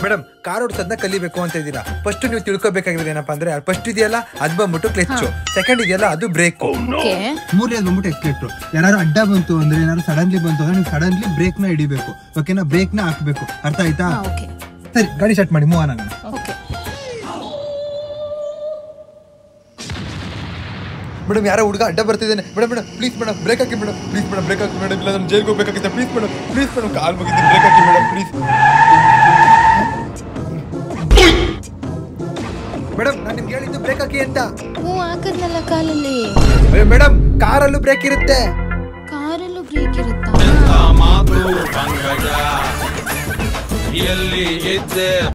madam car ಓಡಿಸೋದನ್ನ ಕಲಿಬೇಕು ಅಂತ ಇದ್ದೀರಾ ಫಸ್ಟ್ ನೀವು ತಿಳ್ಕೊಬೇಕಾಗಿರೋದು ಏನಪ್ಪಾ ಅಂದ್ರೆ ಫಸ್ಟ್ ಇದೆಯಲ್ಲ ಅದು ಬಂದ್ಬಿಟ್ಟು ಕ್ಲಚ್ ಸೆಕೆಂಡ್ ಇದೆಯಲ್ಲ ಅದು ಬ್ರೇಕ್ ಓಕೆ ಮೂರನೇದು ಬಂದ್ಬಿಟ್ಟು ಎಕ್ಸ್ಲೇಟ್ರು ಯಾರು ಅಡ್ಡ ಬಂತು ಅಂದ್ರೆ ಏನಾದ್ರು ಸಡನ್ಲಿ ಬಂತು ಅಂದ್ರೆ ನೀವು ಸಡನ್ಲಿ ಬ್ರೇಕ್ ನ ಹಿಡಿಬೇಕು ಓಕೆನಾ ಬ್ರೇಕ್ ನ ಹಾಕ್ಬೇಕು ಅರ್ಥ ಆಯ್ತಾ ಓಕೆ ಸರಿ ಗಾಡಿ ಸ್ಟಾರ್ಟ್ ಮಾಡಿ ಮೂವ್ ಆಗೋಣ ಓಕೆ ಮೇಡಮ್ ಯಾರೋ ಹುಡುಗ ಅಡ್ಡ ಬರ್ತಿದ್ದೇನೆ madam madam please madam brake ಹಾಕಿ ಮೇಡಮ್ ಪ್ಲೀಸ್ ಮೇಡಮ್ ಬ್ರೇಕ್ ಹಾಕಿ ಮೇಡಮ್ ಇಲ್ಲ ನಾನು ಜೈಲ್ಗೆ ಹೋಗ್ಬೇಕಾಗಿತ್ತು please madam please madam call ಮುಗಿದ್ದೀನಿ ಬ್ರೇಕ್ ಹಾಕಿ ಮೇಡಮ್ ಪ್ಲೀಸ್ ಮೇಡಮ್ ನಾನು ನಿಮ್ಗೆ ಹೇಳಿದ್ದು ಬ್ರೇಕ್ ಹಾಕಿ ಅಂತ ಹ್ಞೂ ಹಾಕದ್ನಲ್ಲ ಕಾಲಲ್ಲಿ ಮೇಡಮ್ ಕಾರಲ್ಲೂ ಬ್ರೇಕ್ ಇರುತ್ತೆ ಕಾರಲ್ಲೂ ಬ್ರೇಕ್ ಇರುತ್ತಾ ಮಾತು ಪಂಕಜ ಎಲ್ಲಿ ಇದ್ದೆ